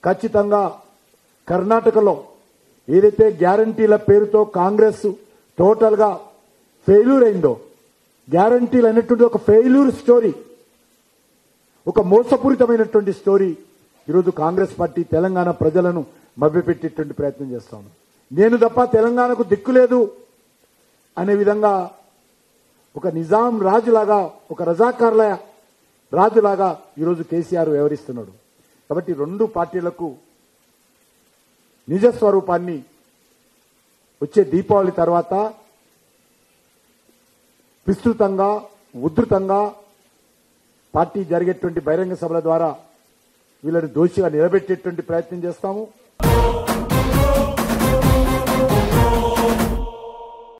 ఖచ్చితంగా కర్ణాటకలో ఏదైతే గ్యారంటీల పేరుతో కాంగ్రెస్ టోటల్ గా ఫెయిల్యూర్ అయిందో గ్యారంటీలు అనేటువంటి ఒక ఫెయిల్యూర్ స్టోరీ ఒక మోసపూరితమైనటువంటి స్టోరీ ఈరోజు కాంగ్రెస్ పార్టీ తెలంగాణ ప్రజలను మభ్యపెట్టేటువంటి ప్రయత్నం చేస్తాను నేను తప్ప తెలంగాణకు దిక్కు లేదు అనే విధంగా ఒక నిజాం రాజులాగా ఒక రజాకార్ల రాజులాగా ఈరోజు కేసీఆర్ వ్యవహరిస్తున్నాడు కాబట్టి రెండు పార్టీలకు నిజ స్వరూపాన్ని వచ్చే దీపావళి తర్వాత విస్తృతంగా ఉధృతంగా పార్టీ జరిగేటువంటి బహిరంగ సభల ద్వారా వీళ్ళని దోషిగా నిలబెట్టేటువంటి ప్రయత్నం చేస్తాము